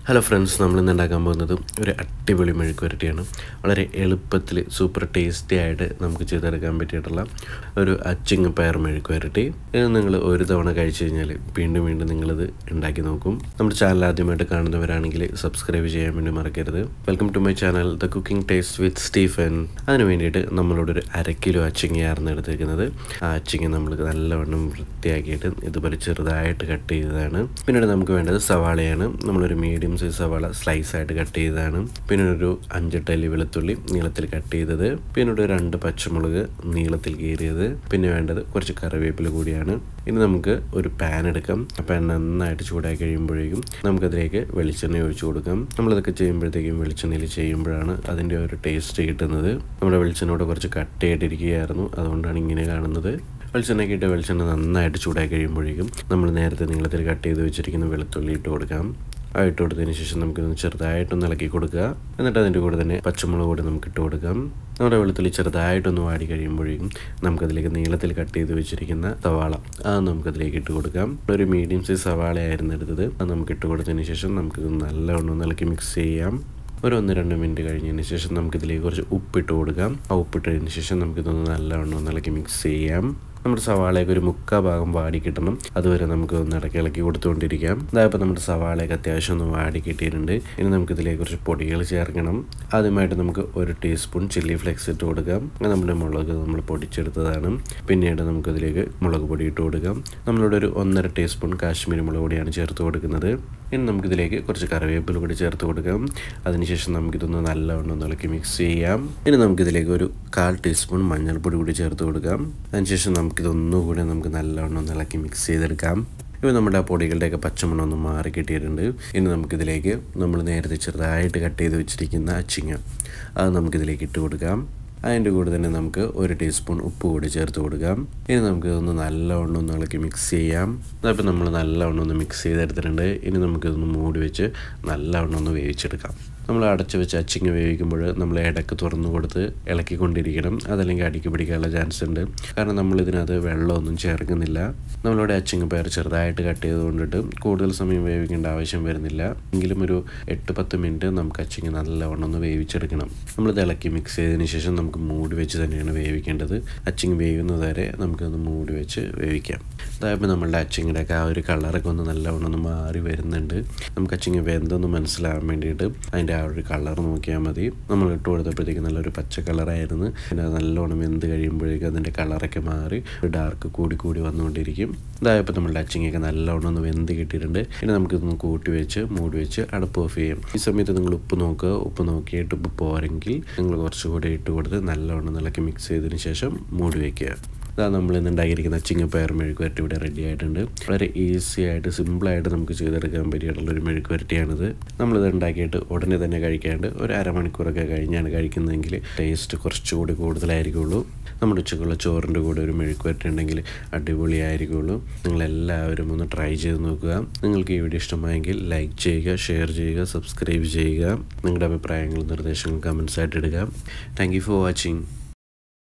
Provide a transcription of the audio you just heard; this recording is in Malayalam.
ഹലോ ഫ്രണ്ട്സ് നമ്മൾ ഇന്ന് ഉണ്ടാക്കാൻ പോകുന്നത് ഒരു അടിപൊളി മെഴുക്കുവരട്ടിയാണ് വളരെ എളുപ്പത്തിൽ സൂപ്പർ ടേസ്റ്റി ആയിട്ട് നമുക്ക് ചെയ്തെടുക്കാൻ പറ്റിയിട്ടുള്ള ഒരു അച്ചിങ് പയർ മെഴുക്കുവരട്ടി ഇത് നിങ്ങൾ ഒരു തവണ കഴിച്ചു കഴിഞ്ഞാൽ വീണ്ടും വീണ്ടും നിങ്ങളിത് ഉണ്ടാക്കി നോക്കും നമ്മുടെ ചാനൽ ആദ്യമായിട്ട് കാണുന്നവരാണെങ്കിൽ സബ്സ്ക്രൈബ് ചെയ്യാൻ വേണ്ടി മറക്കരുത് welcome to my channel the cooking taste with Stephen അതിന് വേണ്ടിയിട്ട് നമ്മളോട് ഒരു അര കിലോ അച്ചിങ്ങയായിരുന്നു എടുത്തേക്കുന്നത് ആ അച്ചിങ്ങ നമ്മൾ നല്ലവണ്ണം വൃത്തിയാക്കിയിട്ട് ഇതുപോലെ ചെറുതായിട്ട് കട്ട് ചെയ്തതാണ് പിന്നീട് നമുക്ക് വേണ്ടത് സവാളയാണ് നമ്മളൊരു മീഡിയം സൈസ് സവാള സ്ലൈസ് ആയിട്ട് കട്ട് ചെയ്തതാണ് പിന്നെ ഒരു അഞ്ചെട്ടല്ലി വെളുത്തുള്ളി നീളത്തിൽ കട്ട് ചെയ്തത് പിന്നെ ഒരു രണ്ട് പച്ചമുളക് നീളത്തിൽ കീറിയത് പിന്നെ വേണ്ടത് കുറച്ച് കറിവേപ്പില കൂടിയാണ് ഇനി നമുക്ക് ഒരു പാൻ എടുക്കാം ആ പാൻ നന്നായിട്ട് ചൂടായി കഴിയുമ്പോഴേക്കും നമുക്കതിലേക്ക് വെളിച്ചെണ്ണ ഒഴിച്ചു കൊടുക്കാം നമ്മളിതൊക്കെ ചെയ്യുമ്പോഴത്തേക്കും വെളിച്ചെണ്ണയിൽ ചെയ്യുമ്പോഴാണ് അതിൻ്റെ ഒരു ടേസ്റ്റ് കിട്ടുന്നത് നമ്മുടെ വെളിച്ചെണ്ണയോട് കുറച്ച് കട്ടയായിട്ടിരിക്കുകയായിരുന്നു അതുകൊണ്ടാണ് ഇങ്ങനെ കാണുന്നത് വെളിച്ചെണ്ണയ്ക്ക് ഇട്ട് വെളിച്ചെണ്ണ നന്നായിട്ട് ചൂടായി കഴിയുമ്പോഴേക്കും നമ്മൾ നേരത്തെ നീളത്തിൽ കട്ട് ചെയ്ത് വെച്ചിരിക്കുന്ന വെളുത്തുള്ളി ഇട്ട് കൊടുക്കാം ആ ഇട്ട് കൊടുത്തതിന് ശേഷം നമുക്കിതൊന്ന് ചെറുതായിട്ടൊന്ന് ഇളക്കി കൊടുക്കുക എന്നിട്ട് അതിൻ്റെ കൂടെ തന്നെ പച്ചമുളക് കൂടെ നമുക്ക് ഇട്ട് കൊടുക്കാം നമ്മുടെ വെളുത്തുള്ളി ചെറുതായിട്ടൊന്ന് വാടി കഴിയുമ്പോഴേക്കും നമുക്കതിലേക്ക് നീളത്തിൽ കട്ട് ചെയ്ത് വെച്ചിരിക്കുന്ന സവാള അത് നമുക്കതിലേക്ക് ഇട്ട് കൊടുക്കാം ഒരു മീഡിയം സൈസ് സവാളയായിരുന്നു എടുത്തത് അത് നമുക്ക് ഇട്ട് കൊടുത്തതിന് ശേഷം നമുക്കിത് നല്ലവണ്ണം ഒന്ന് ഇളക്കി മിക്സ് ചെയ്യാം ഒരു ഒന്ന് രണ്ട് മിനിറ്റ് കഴിഞ്ഞതിന് ശേഷം നമുക്കിതിലേക്ക് കുറച്ച് ഉപ്പിട്ട് കൊടുക്കാം ആ ഉപ്പിട്ടതിന് ശേഷം നമുക്കിതൊന്ന് നല്ലവണ്ണം ഒന്ന് ഇളക്കി മിക്സ് ചെയ്യാം നമ്മുടെ സവാളയൊക്കെ ഒരു മുക്കാ ഭാഗം വാടി കിട്ടണം അതുവരെ നമുക്ക് ഒന്ന് ഇടയ്ക്ക് ഇളക്കി കൊടുത്തുകൊണ്ടിരിക്കാം അതായപ്പോൾ നമ്മുടെ സവാളയൊക്കെ അത്യാവശ്യം ഒന്ന് വാടി കിട്ടിയിട്ടുണ്ട് ഇനി നമുക്ക് ഇതിലേക്ക് കുറച്ച് പൊടികൾ ചേർക്കണം ആദ്യമായിട്ട് നമുക്ക് ഒരു ടീസ്പൂൺ ചില്ലി ഫ്ലെക്സ് ഇട്ട് കൊടുക്കാം നമ്മുടെ മുളക് നമ്മൾ പൊടിച്ചെടുത്തതാണ് പിന്നീട് നമുക്കതിലേക്ക് മുളക് പൊടി ഇട്ട് കൊടുക്കാം നമ്മളിവിടെ ഒരു ഒന്നര ടീസ്പൂൺ കാശ്മീരി മുളക് പൊടിയാണ് ചേർത്ത് കൊടുക്കുന്നത് ഇനി നമുക്കിതിലേക്ക് കുറച്ച് കറിവേപ്പില കൂടി ചേർത്ത് കൊടുക്കാം അതിനുശേഷം നമുക്കിതൊന്ന് നല്ലവണ്ണം ഒന്ന് ഇളക്കി മിക്സ് ചെയ്യാം ഇനി നമുക്കിതിലേക്ക് ഒരു കാൽ ടീസ്പൂൺ മഞ്ഞൾപ്പൊടി കൂടി ചേർത്ത് കൊടുക്കാം അതിനുശേഷം നമുക്കിതൊന്നുകൂടി നമുക്ക് നല്ലവണ്ണം ഒന്ന് ഇളക്കി മിക്സ് ചെയ്തെടുക്കാം ഇപ്പോൾ നമ്മുടെ ആ പൊടികളുടെയൊക്കെ പച്ചമണം ഒന്ന് മാറി കിട്ടിയിട്ടുണ്ട് ഇനി നമുക്കിതിലേക്ക് നമ്മൾ നേരത്തെ ചെറുതായിട്ട് കട്ട് ചെയ്ത് വെച്ചിരിക്കുന്ന അച്ചിങ്ങ അത് നമുക്കിതിലേക്ക് ഇട്ട് കൊടുക്കാം അതിൻ്റെ കൂടെ തന്നെ നമുക്ക് ഒരു ടീസ്പൂൺ ഉപ്പ് കൂടി ചേർത്ത് കൊടുക്കാം ഇനി നമുക്ക് ഇതൊന്ന് നല്ലവണ്ണം ഒന്ന് ഇളക്കി മിക്സ് ചെയ്യാം അതപ്പോൾ നമ്മൾ നല്ലവണ്ണം ഒന്ന് മിക്സ് ചെയ്തെടുത്തിട്ടുണ്ട് ഇനി നമുക്കിതൊന്ന് മൂടി വെച്ച് നല്ലവണ്ണം ഒന്ന് വേവിച്ചെടുക്കാം നമ്മൾ അടച്ചു വെച്ച് അച്ചിങ്ങ വേവിക്കുമ്പോൾ നമ്മൾ ഇടയ്ക്ക് തുറന്നു കൊടുത്ത് ഇളക്കിക്കൊണ്ടിരിക്കണം അതല്ലെങ്കിൽ അടിക്ക് പിടിക്കാനുള്ള ചാൻസ് ഉണ്ട് കാരണം നമ്മൾ ഇതിനകത്ത് വെള്ളമൊന്നും ചേർക്കുന്നില്ല നമ്മളിവിടെ അച്ചിങ്ങ പേർ ചെറുതായിട്ട് കട്ട് ചെയ്തുകൊണ്ടിട്ട് കൂടുതൽ സമയം വേവിക്കേണ്ട ആവശ്യം വരുന്നില്ല എങ്കിലും ഒരു എട്ട് പത്ത് മിനിറ്റ് നമുക്ക് അച്ചിങ്ങ നല്ലവണ്ണം ഒന്ന് വേവിച്ചെടുക്കണം നമ്മളിത് ഇളക്കി മിക്സ് ചെയ്തതിന് ശേഷം നമുക്ക് മൂടി വെച്ച് തന്നെയാണ് വേവിക്കേണ്ടത് അച്ചിങ് വേവുന്നത് വരെ നമുക്കൊന്ന് മൂടി വെച്ച് വേവിക്കാം അതായപ്പോൾ നമ്മളുടെ അച്ചിങ്ങയുടെയൊക്കെ ആ ഒരു കളറൊക്കെ ഒന്ന് നല്ലവണ്ണം ഒന്ന് മാറി വരുന്നുണ്ട് നമുക്ക് അച്ചിങ്ങ വെന്തൊന്ന് മനസ്സിലാവാൻ വേണ്ടിയിട്ട് അതിൻ്റെ ആ ഒരു കളർ നോക്കിയാൽ മതി നമ്മൾ ഇട്ട് കൊടുത്തപ്പോഴത്തേക്ക് നല്ലൊരു പച്ച കളറായിരുന്നു പിന്നെ അത് നല്ലോണം വെന്ത് കഴിയുമ്പോഴേക്കും അതിൻ്റെ കളറൊക്കെ മാറി ഒരു ഡാർക്ക് കൂടി കൂടി വന്നുകൊണ്ടിരിക്കും ഇതായപ്പോൾ നമ്മളുടെ അച്ചിങ്ങയൊക്കെ നല്ലോണം ഒന്ന് വെന്ത് കിട്ടിയിട്ടുണ്ട് ഇനി നമുക്കിതൊന്ന് കൂട്ടി വെച്ച് മൂടി വെച്ച് അടുപ്പ് ഓഫ് ചെയ്യും ഈ സമയത്ത് നിങ്ങൾ ഉപ്പ് നോക്കുക ഉപ്പ് നോക്കിയിട്ട് ഉപ്പ് പോരെങ്കിൽ നിങ്ങൾ കുറച്ചുകൂടി ഇട്ട് കൊടുത്ത് നല്ലോണം ഇളക്കി മിക്സ് ചെയ്തതിന് ശേഷം മൂടി വയ്ക്കുക ഇതാ നമ്മൾ ഇന്ന് ഉണ്ടാക്കിയിരിക്കുന്ന ചിങ്ങ പയർ മെഴുക്കുവരട്ടി ഇവിടെ റെഡി ആയിട്ടുണ്ട് വളരെ ഈസി ആയിട്ട് സിമ്പിളായിട്ട് നമുക്ക് ചെയ്തെടുക്കാൻ പറ്റിയിട്ടുള്ള ഒരു മെഴുക്കുവരട്ടിയാണിത് നമ്മളിത് ഉണ്ടാക്കിയിട്ട് ഉടനെ തന്നെ കഴിക്കാണ്ട് ഒരു അരമണിക്കൂറൊക്കെ കഴിഞ്ഞാണ് കഴിക്കുന്നതെങ്കിൽ ടേസ്റ്റ് കുറച്ചുകൂടി കൂടുതലായിരിക്കുള്ളൂ നമ്മുടെ ഉച്ചക്കുള്ള ചോറിൻ്റെ കൂടെ ഒരു മെഴുക്കുവരട്ടി ഉണ്ടെങ്കിൽ അടിപൊളിയായിരിക്കുള്ളൂ നിങ്ങളെല്ലാവരും ഒന്ന് ട്രൈ ചെയ്ത് നോക്കുക നിങ്ങൾക്ക് ഈ വീഡിയോ ഇഷ്ടമായെങ്കിൽ ലൈക്ക് ചെയ്യുക ഷെയർ ചെയ്യുക സബ്സ്ക്രൈബ് ചെയ്യുക നിങ്ങളുടെ അഭിപ്രായങ്ങളും നിർദ്ദേശങ്ങളും കമൻസ് ആയിട്ട് ഇടുക താങ്ക് യു ഫോർ വാച്ചിങ്